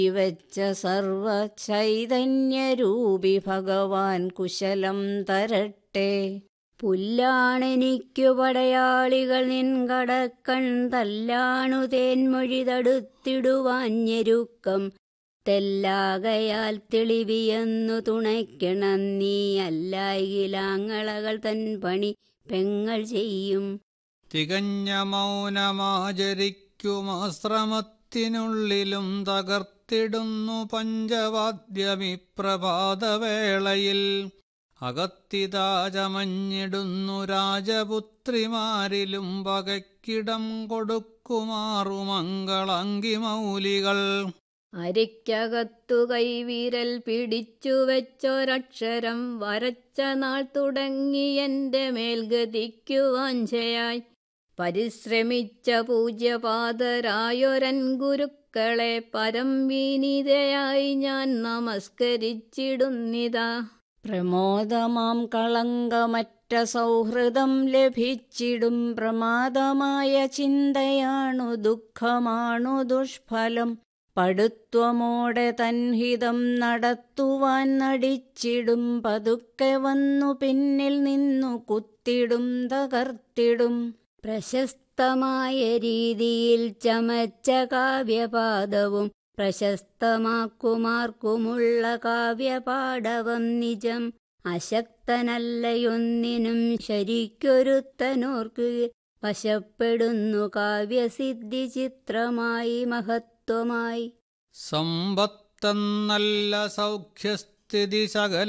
വെച്ച സർവ ചൈതന്യരൂപി ഭഗവാൻ കുശലം തരട്ടെ പുല്ലാണെനിക്കു പടയാളികൾ നിൻ കടക്കൺ തല്ലാണു തേൻമൊഴി തടുത്തിടുവാൻ ഞെരുക്കം തെല്ലാകയാൽ തെളിവിയെന്നു തുണയ്ക്കണം നീ അല്ലായിലാങ്ങളകൾ തൻ പണി പെങ്ങൾ ചെയ്യും തികഞ്ഞ മൗനമാചരിക്കുമാശ്രമത്തിനുള്ളിലും തകർത്തിടുന്നു പഞ്ചവാദ്യമി പ്രഭാതവേളയിൽ അകത്തിതാചമഞ്ഞിടുന്നു രാജപുത്രിമാരിലും പകയ്ക്കിടം കൊടുക്കുമാറു മംഗളാങ്കി മൗലികൾ അരിക്കകത്തു കൈവിരൽ പിടിച്ചു വെച്ചൊരക്ഷരം വരച്ച നാൾ തുടങ്ങി എന്റെ മേൽഗതിക്കു വാഞ്ചയായി പരിശ്രമിച്ച പൂജ്യപാതരായൊരൻ ഗുരുക്കളെ പരം വിനീതയായി ഞാൻ നമസ്കരിച്ചിടുന്നിതാ പ്രമോദമാം കളങ്കമറ്റ സൗഹൃദം ലഭിച്ചിടും പ്രമാദമായ ചിന്തയാണു ദുഃഖമാണു ദുഷ്ഫലം പടുത്വമോടെ തൻഹിതം നടത്തുവാൻ നടിച്ചിടും പതുക്കെ വന്നു പിന്നിൽ നിന്നു കുത്തിടും തകർത്തിടും പ്രശസ്തമായ രീതിയിൽ ചമച്ച കാവ്യപാദവും പ്രശസ്തമാക്കുമാർക്കുമുള്ള കാവ്യപാടവം നിജം അശക്തനല്ലയൊന്നിനും ശരിക്കൊരുത്തനോർക്ക് വശപ്പെടുന്നു കാവ്യസിദ്ധി ചിത്രമായി മഹത്വമായി സമ്പത്തെന്നല്ല സൗഖ്യസ്ഥിതി സകല